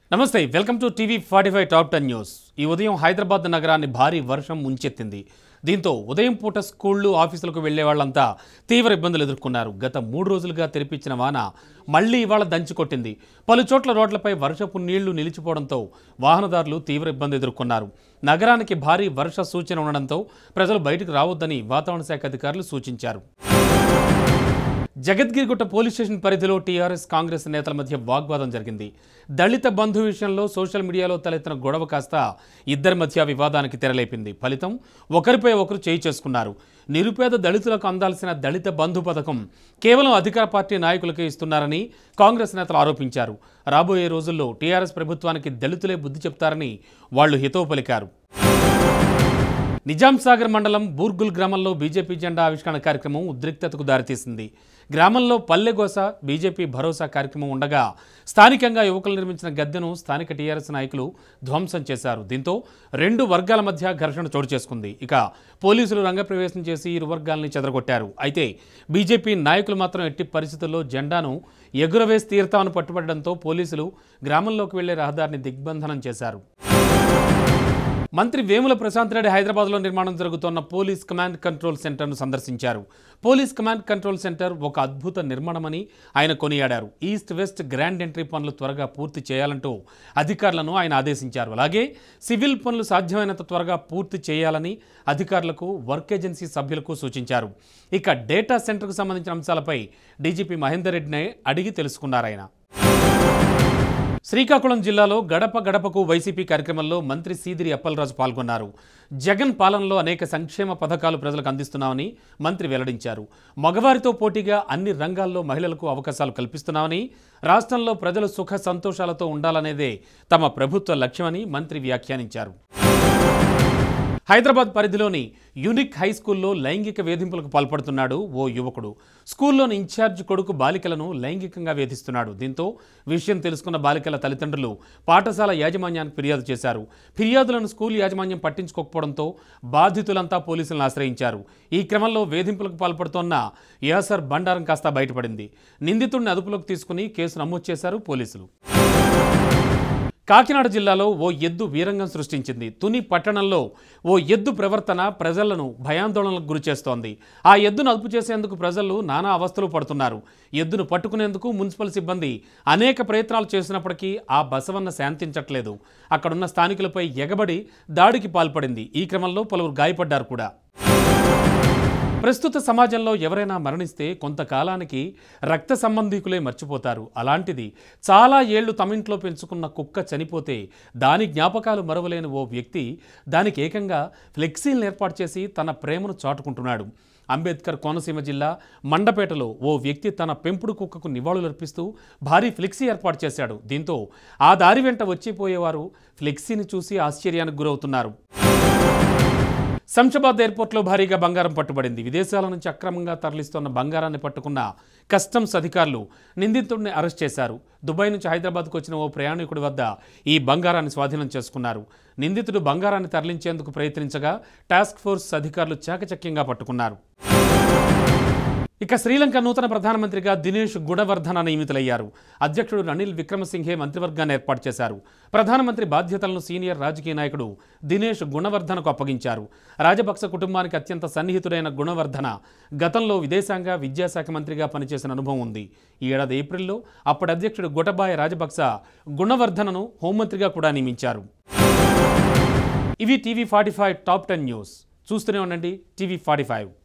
నమస్తే welcome to TV forty five top ten news ఈ ఉదయం హైదరాబాద్ నగరాన్ని భారీ వర్షం ముంచెత్తింది దీంతో ఉదయం పూట స్కూళ్లు ఆఫీసులకు వెళ్లే వాళ్ళంతా తీవ్ర ఇబ్బందులు ఎదుర్కొన్నారు గత మూడు రోజులుగా తెరిపించిన వాన మళ్లీ ఇవాళ దంచికొట్టింది పలు చోట్ల రోడ్లపై వర్షపు నీళ్లు నిలిచిపోవడంతో వాహనదారులు తీవ్ర ఇబ్బంది ఎదుర్కొన్నారు నగరానికి భారీ వర్ష సూచన ఉండడంతో ప్రజలు బయటకు రావద్దని వాతావరణ శాఖ అధికారులు సూచించారు జగద్గిరిగుట్ట పోలీస్ స్టేషన్ పరిధిలో టీఆర్ఎస్ కాంగ్రెస్ నేతల మధ్య వాగ్వాదం జరిగింది దళిత బంధు విషయంలో సోషల్ మీడియాలో తలెత్తిన గొడవ కాస్త ఇద్దరి మధ్య వివాదానికి తెరలేపింది ఫలితం ఒకరిపై ఒకరు చేయి చేసుకున్నారు నిరుపేద దళితులకు అందాల్సిన దళిత బంధు పథకం కేవలం అధికార పార్టీ నాయకులకే ఇస్తున్నారని కాంగ్రెస్ నేతలు ఆరోపించారు రాబోయే రోజుల్లో టీఆర్ఎస్ ప్రభుత్వానికి దళితులే బుద్ధి చెప్తారని వాళ్లు హితవు పలికారు నిజాం సాగర్ మండలం బూర్గుల్ గ్రామంలో బీజేపీ జెండా ఆవిష్కరణ కార్యక్రమం ఉద్రిక్తతకు దారితీసింది గ్రామంలో పల్లెగోస బీజేపీ భరోసా కార్యక్రమం ఉండగా స్థానికంగా యువకులు నిర్మించిన గద్దెను స్థానిక టీఆర్ఎస్ నాయకులు ధ్వంసం చేశారు దీంతో రెండు వర్గాల మధ్య ఘర్షణ చోటు చేసుకుంది ఇక పోలీసులు రంగప్రవేశం చేసి ఇరు వర్గాల్ని చెదరగొట్టారు అయితే బీజేపీ నాయకులు మాత్రం ఎట్టి పరిస్థితుల్లో జెండాను ఎగురవేసి తీరుతామని పట్టుబడడంతో పోలీసులు గ్రామంలోకి వెళ్లే రహదారిని దిగ్బంధనం చేశారు మంత్రి వేముల ప్రశాంత్ రెడ్డి హైదరాబాద్లో నిర్మాణం జరుగుతోన్న పోలీస్ కమాండ్ కంట్రోల్ సెంటర్ను సందర్శించారు పోలీస్ కమాండ్ కంట్రోల్ సెంటర్ ఒక అద్భుత నిర్మాణమని ఆయన కొనియాడారు ఈస్ట్ వెస్ట్ గ్రాండ్ ఎంట్రీ పనులు త్వరగా పూర్తి చేయాలంటూ అధికారులను ఆయన ఆదేశించారు అలాగే సివిల్ పనులు సాధ్యమైనంత త్వరగా పూర్తి చేయాలని అధికారులకు వర్క్ ఏజెన్సీ సభ్యులకు సూచించారు ఇక డేటా సెంటర్కు సంబంధించిన అంశాలపై డీజీపీ మహేందర్ రెడ్డిని అడిగి తెలుసుకున్నారు ఆయన శ్రీకాకుళం జిల్లాలో గడప గడపకు వైసీపీ కార్యక్రమంలో మంత్రి సీదిరి అప్పలరాజు పాల్గొన్నారు జగన్ పాలనలో అనేక సంక్షేమ పథకాలు ప్రజలకు అందిస్తున్నామని మంత్రి వెల్లడించారు మగవారితో పోటీగా అన్ని రంగాల్లో మహిళలకు అవకాశాలు కల్పిస్తున్నామని రాష్ట్రంలో ప్రజలు సుఖ సంతోషాలతో ఉండాలనేదే తమ ప్రభుత్వ లక్ష్యమని మంత్రి వ్యాఖ్యానించారు హైదరాబాద్ పరిధిలోని యూనిక్ హై స్కూల్లో లైంగిక వేధింపులకు పాల్పడుతున్నాడు ఓ యువకుడు స్కూల్లోని ఇన్ఛార్జ్ కొడుకు బాలికలను లైంగికంగా వేధిస్తున్నాడు దీంతో విషయం తెలుసుకున్న బాలికల తల్లిదండ్రులు పాఠశాల యాజమాన్యానికి ఫిర్యాదు చేశారు ఫిర్యాదులను స్కూల్ యాజమాన్యం పట్టించుకోకపోవడంతో బాధితులంతా పోలీసులను ఆశ్రయించారు ఈ క్రమంలో వేధింపులకు పాల్పడుతోన్న యాసర్ బండారం కాస్త బయటపడింది నిందితుడిని అదుపులోకి తీసుకుని కేసు నమోదు చేశారు పోలీసులు కాకినాడ జిల్లాలో ఓ ఎద్దు వీరంగం సృష్టించింది తుని పట్టణంలో ఓ ఎద్దు ప్రవర్తన ప్రజలను భయాందోళనలకు గురిచేస్తోంది ఆ ఎద్దును అదుపు చేసేందుకు ప్రజలు నానా అవస్థలు పడుతున్నారు ఎద్దును పట్టుకునేందుకు మున్సిపల్ సిబ్బంది అనేక ప్రయత్నాలు చేసినప్పటికీ ఆ బసవన్న శాంతించట్లేదు అక్కడున్న స్థానికులపై ఎగబడి దాడికి పాల్పడింది ఈ క్రమంలో పలువురు గాయపడ్డారు కూడా ప్రస్తుత సమాజంలో ఎవరైనా మరణిస్తే కొంతకాలానికి రక్త సంబంధీకులే మర్చిపోతారు అలాంటిది చాలా ఏళ్లు తమింట్లో పెంచుకున్న కుక్క చనిపోతే దాని జ్ఞాపకాలు మరవలేని ఓ వ్యక్తి దానికి ఏకంగా ఫ్లెక్సీలను ఏర్పాటు చేసి తన ప్రేమను చాటుకుంటున్నాడు అంబేద్కర్ కోనసీమ జిల్లా మండపేటలో ఓ వ్యక్తి తన పెంపుడు కుక్కకు నివాళులర్పిస్తూ భారీ ఫ్లెక్సీ ఏర్పాటు చేశాడు దీంతో ఆ దారి వెంట వచ్చిపోయేవారు ఫ్లెక్సీని చూసి ఆశ్చర్యానికి గురవుతున్నారు శంషాబాద్ ఎయిర్పోర్ట్లో భారీగా బంగారం పట్టుబడింది విదేశాల నుంచి అక్రమంగా తరలిస్తున్న బంగారాన్ని పట్టుకున్న కస్టమ్స్ అధికారులు నిందితుడిని అరెస్ట్ చేశారు దుబాయ్ నుంచి హైదరాబాద్కు వచ్చిన ఓ ప్రయాణికుడి వద్ద ఈ బంగారాన్ని స్వాధీనం చేసుకున్నారు నిందితుడు బంగారాన్ని తరలించేందుకు ప్రయత్నించగా టాస్క్ ఫోర్స్ అధికారులు చాకచక్యంగా పట్టుకున్నారు ఇక శ్రీలంక నూతన ప్రధానమంత్రిగా దినేష్ గుణవర్ధన నియమితులయ్యారు అధ్యక్షుడు రనిల్ విక్రమసింఘే మంత్రివర్గాన్ని ఏర్పాటు చేశారు ప్రధానమంత్రి బాధ్యతలను సీనియర్ రాజకీయ నాయకుడు దినేష్ గుణవర్ధనకు అప్పగించారు రాజపక్స కుటుంబానికి అత్యంత సన్నిహితుడైన గుణవర్ధన గతంలో విదేశాంగ విద్యాశాఖ మంత్రిగా పనిచేసిన అనుభవం ఉంది ఈ ఏడాది ఏప్రిల్లో అప్పటి అధ్యక్షుడు గొటబాయ రాజపక్స గుణవర్ధనను హోంమంత్రిగా కూడా నియమించారు ఇవి TV forty five top ten news చూస్తూనే ఉండండి టీవీ ఫార్టీ ఫైవ్